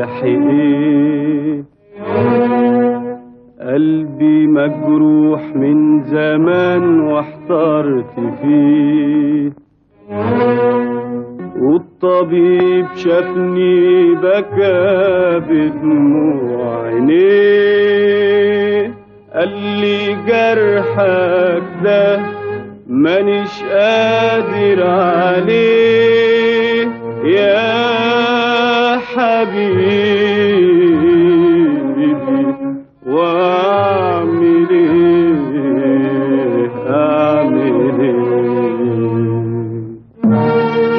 جرح ايه قلبي مجروح من زمان واحترت فيه والطبيب شافني بكى بدموع عينيه قال لي جرحك ده مانيش قادر عليه يا حبيبي واعمل ايه اعمل ايه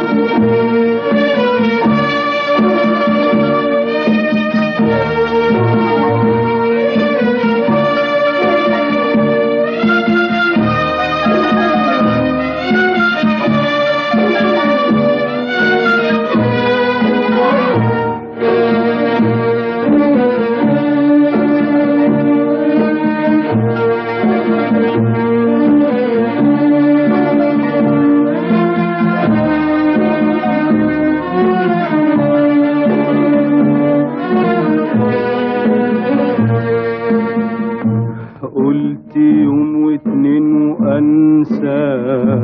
قلت يوم واتنين وانسى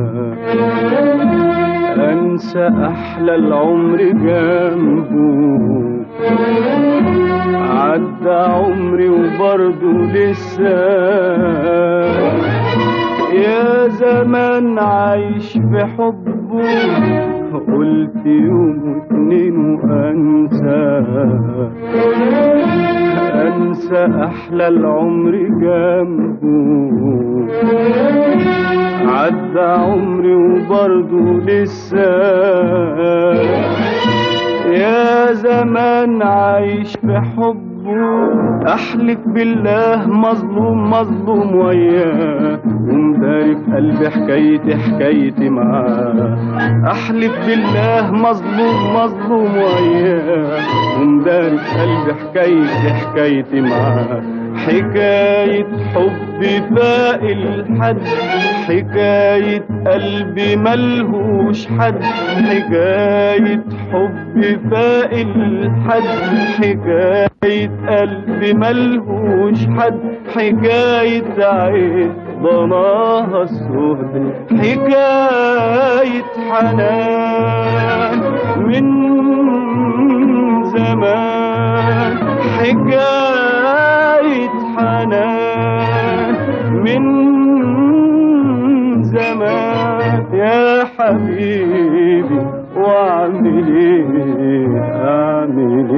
انسى احلى العمر جنبه عدى عمري وبرضه لسه يا زمان عايش في حبه قلت يوم واتنين وانسى انسى احلى العمر جنبه عدى عمري وبرضه لسه يا زمان عايش في حبه احلف بالله مظلوم مظلوم وياه ومداري في قلبي حكايتي حكايتي معاه احلف بالله مظلوم مظلوم وياه ومداري في قلبي حكايتي حكايتي معاه حكاية حب فاق الحد حكاية قلبي ملهوش حد حكاية حب فاق الحد حكاية قلبي ملهوش حد حكاية عين ضناها السهد حكاية حنان من زمان حكاية حنان من زمان يا حبيبي واعمل ايه اعمل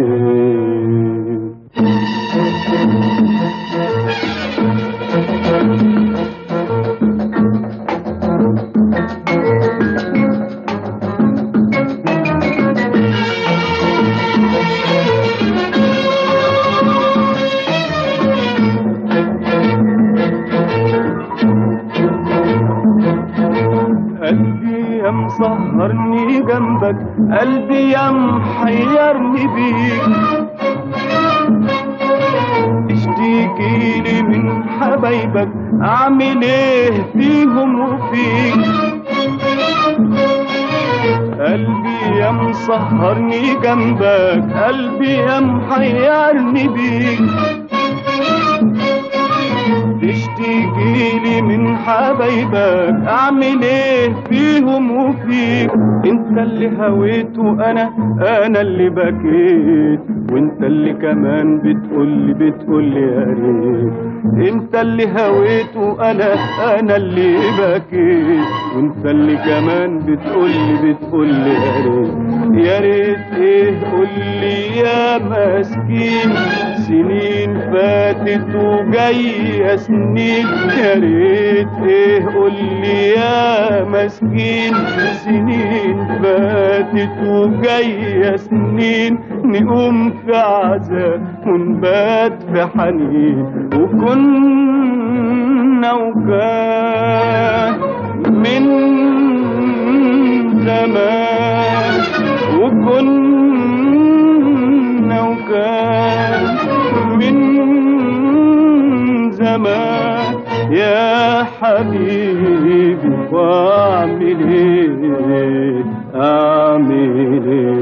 ايه قلبي يا مسهرني جنبك قلبي يا محيرني بيك اشتكي لي من حبايبك اعمل ايه فيهم وفيك قلبي يا مسهرني جنبك قلبي يا محيرني بيك تشتكي لي من حبايبك اعمل ايه فيهم وفيك انت اللي هويت وانا انا اللي بكيت وانت اللي كمان بتقولي بتقولي يا ريت انت اللي هويت وانا انا اللي بكيت وانت اللي كمان بتقولي بتقولي يا ريت يا ريت ايه قولي يا مسكين سنين فاتت وجاية سنين يا ريت ايه قولي يا مسكين سنين فاتت وجاية سنين نقوم في عذاب ونبات في حنين وكنا وكان من زمان وكنا وكان من زمان يا حبيبي واعمل ايه اعمل ايه